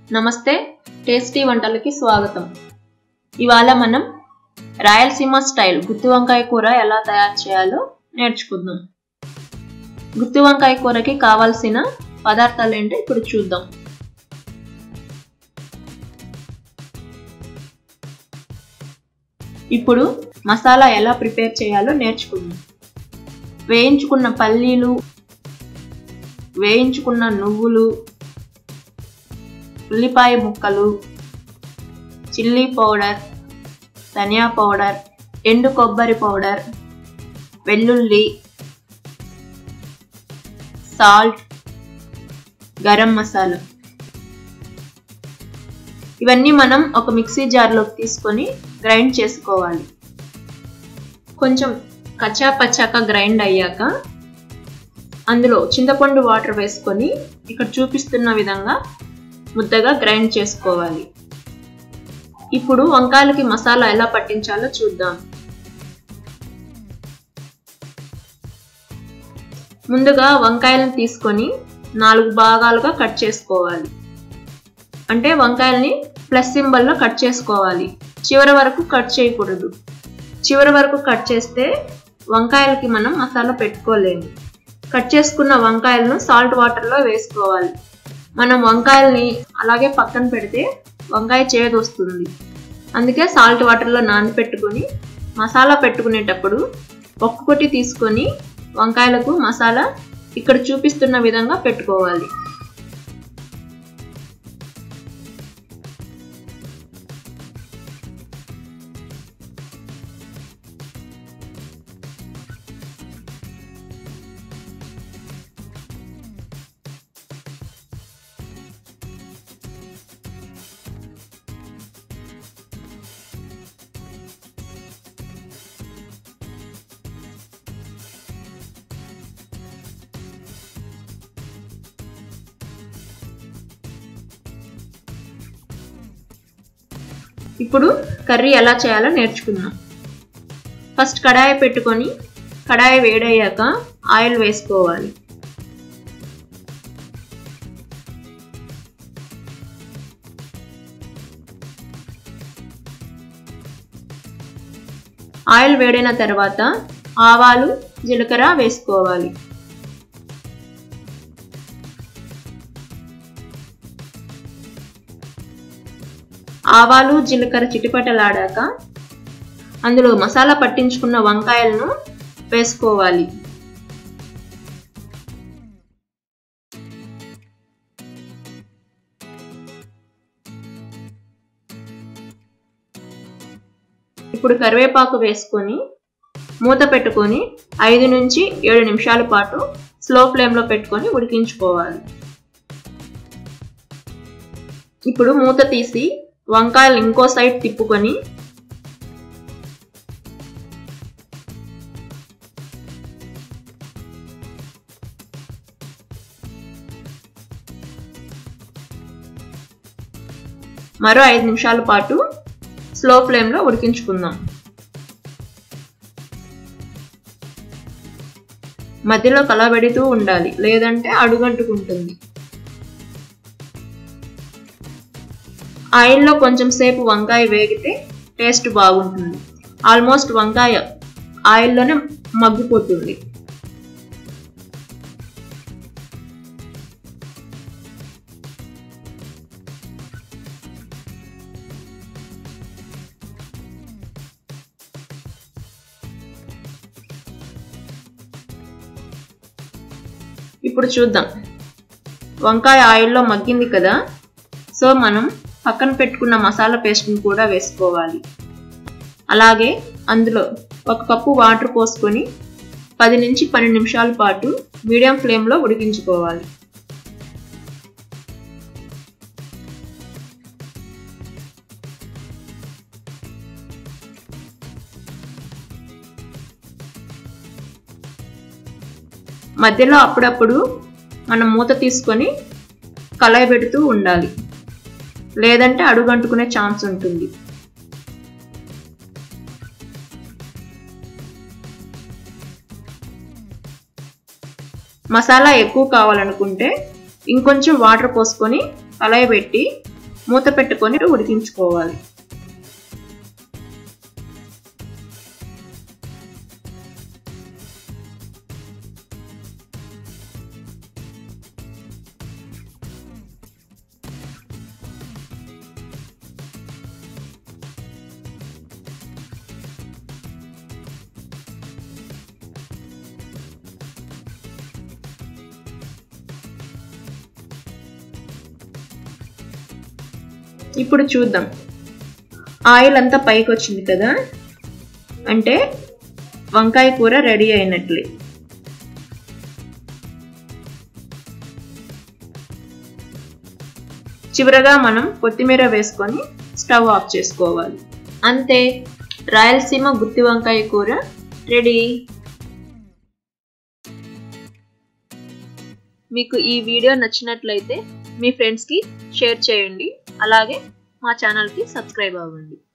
నమస్తే టేస్టీ వంటలకి స్వాగతం ఇవాళ మనం రాయలసీమ స్టైల్ గుత్తి వంకాయ కూర ఎలా తయారు చేయాలో నేర్చుకుందాం గుత్తి వంకాయ కూరకి కావాల్సిన పదార్థాలు ఏంటో ఇప్పుడు చూద్దాం ఇప్పుడు మసాలా ఎలా ప్రిపేర్ చేయాలో నేర్చుకుందాం వేయించుకున్న పల్లీలు వేయించుకున్న నువ్వులు ఉల్లిపాయ ముక్కలు చిల్లీ పౌడర్ ధనియా పౌడర్ ఎండు కొబ్బరి పౌడర్ వెల్లుల్లి సాల్ట్ గరం మసాలా ఇవన్నీ మనం ఒక మిక్సీ జార్లోకి తీసుకొని గ్రైండ్ చేసుకోవాలి కొంచెం కచ్చా పచ్చాక గ్రైండ్ అయ్యాక అందులో చింతపండు వాటర్ వేసుకొని ఇక్కడ చూపిస్తున్న విధంగా ముద్దగా గ్రైండ్ చేసుకోవాలి ఇప్పుడు వంకాయలకి మసాలా ఎలా పట్టించాలో చూద్దాం ముందుగా వంకాయలను తీసుకొని నాలుగు భాగాలుగా కట్ చేసుకోవాలి అంటే వంకాయల్ని ప్లస్ సింబల్లో కట్ చేసుకోవాలి చివరి వరకు కట్ చేయకూడదు చివరి వరకు కట్ చేస్తే వంకాయలకి మనం మసాలా పెట్టుకోలేము కట్ చేసుకున్న వంకాయలను సాల్ట్ వాటర్లో వేసుకోవాలి మనం వంకాయల్ని అలాగే పక్కన పెడితే వంకాయ చేదు వస్తుంది అందుకే సాల్ట్ వాటర్లో నానబెట్టుకొని మసాలా పెట్టుకునేటప్పుడు ఒక్కొక్కటి తీసుకొని వంకాయలకు మసాలా ఇక్కడ చూపిస్తున్న విధంగా పెట్టుకోవాలి ఇప్పుడు కర్రీ ఎలా చేయాలో నేర్చుకుందాం ఫస్ట్ కడాయి పెట్టుకొని కడాయి వేడయ్యాక ఆయిల్ వేసుకోవాలి ఆయిల్ వేడైన తర్వాత ఆవాలు జీలకర్ర వేసుకోవాలి ఆవాలు జీలకర్ర చిటిపటలాడాక అందులో మసాలా పట్టించుకున్న వంకాయలను వేసుకోవాలి ఇప్పుడు కరివేపాకు వేసుకొని మూత పెట్టుకొని ఐదు నుంచి ఏడు నిమిషాల పాటు స్లో ఫ్లేమ్లో పెట్టుకొని ఉడికించుకోవాలి ఇప్పుడు మూత తీసి వంకాయలు ఇంకో సైడ్ తిప్పుకొని మరో ఐదు నిమిషాల పాటు స్లో ఫ్లేమ్లో ఉడికించుకుందాం మధ్యలో కలబెడుతూ ఉండాలి లేదంటే అడుగంటుకుంటుంది ఆయిల్లో కొంచెం సేపు వంకాయ వేగితే టేస్ట్ బాగుంటుంది ఆల్మోస్ట్ వంకాయ ఆయిల్లోనే మగ్గిపోతుంది ఇప్పుడు చూద్దాం వంకాయ ఆయిల్లో మగ్గింది కదా సో మనం పక్కన పెట్టుకున్న మసాలా పేస్ట్ని కూడా వేసుకోవాలి అలాగే అందులో ఒక కప్పు వాటర్ పోసుకొని పది నుంచి పన్నెండు నిమిషాల పాటు మీడియం ఫ్లేమ్లో ఉడికించుకోవాలి మధ్యలో అప్పుడప్పుడు మనం మూత తీసుకొని కళాయి పెడుతూ ఉండాలి లేదంటే అడుగంటుకునే ఛాన్స్ ఉంటుంది మసాలా ఎక్కువ కావాలనుకుంటే ఇంకొంచెం వాటర్ పోసుకొని కళాయి పెట్టి మూత పెట్టుకొని ఉడికించుకోవాలి ఇప్పుడు చూద్దాం ఆయిల్ అంతా పైకి వచ్చింది కదా అంటే వంకాయ కూర రెడీ అయినట్లే చివరగా మనం కొత్తిమీర వేసుకొని స్టవ్ ఆఫ్ చేసుకోవాలి అంతే రాయలసీమ గుత్తి వంకాయ కూర రెడీ మీకు ఈ వీడియో నచ్చినట్లయితే మీ ఫ్రెండ్స్కి షేర్ చేయండి అలాగే మా ఛానల్కి సబ్స్క్రైబ్ అవ్వండి